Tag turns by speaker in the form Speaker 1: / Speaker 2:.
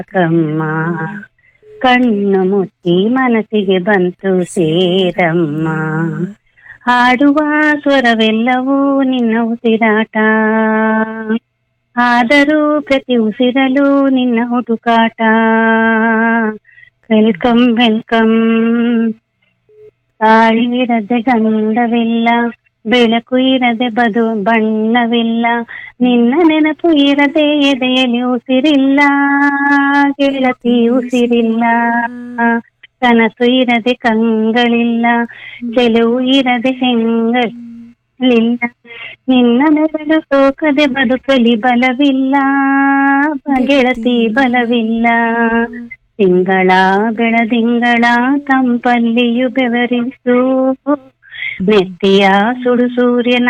Speaker 1: ಕಮ್ಮ ಕಣ್ಣು ಮುಚ್ಚಿ ಮನಸ್ಸಿಗೆ ಬಂತು ಸೇರಮ್ಮ ಹಾಡುವ ಸ್ವರವೆಲ್ಲವೂ ನಿನ್ನ ಉಸಿರಾಟ ಆದರೂ ಪ್ರತಿ ಉಸಿರಲು ನಿನ್ನ ಹುಡುಕಾಟ ವೆಲ್ಕಮ್ ವೆಲ್ಕಮ್ ತಾಳಿ ಇರದೆ ಗಂಧವಿಲ್ಲ ಬೆಳಕು ಇರದೆ ಬದು ಬಣ್ಣವಿಲ್ಲ ನಿನ್ನ ನೆನಪು ಇರದೆ ಎದೆಯಲ್ಲಿ ಉಸಿರಿಲ್ಲ ಗೆಳತಿ ಉಸಿರಿಲ್ಲ ಕನಸು ಇರದೆ ಕಂಗಳಿಲ್ಲ ಚೆಲುವು ಇರದೆ ಹೆಂಗಳಿಲ್ಲ ನಿನ್ನ ನೆರಳು ಸೋಕದೆ ಬದುಕಲಿ ಬಲವಿಲ್ಲ ಗೆಳತಿ ಬಲವಿಲ್ಲ ತಿಂಗಳ ಬೆಳದಿಂಗಳ ತಂಪಲ್ಲಿಯು ಬೆವರಿಸು ನೆತ್ತಿಯ ಸುಡು ಸೂರ್ಯನ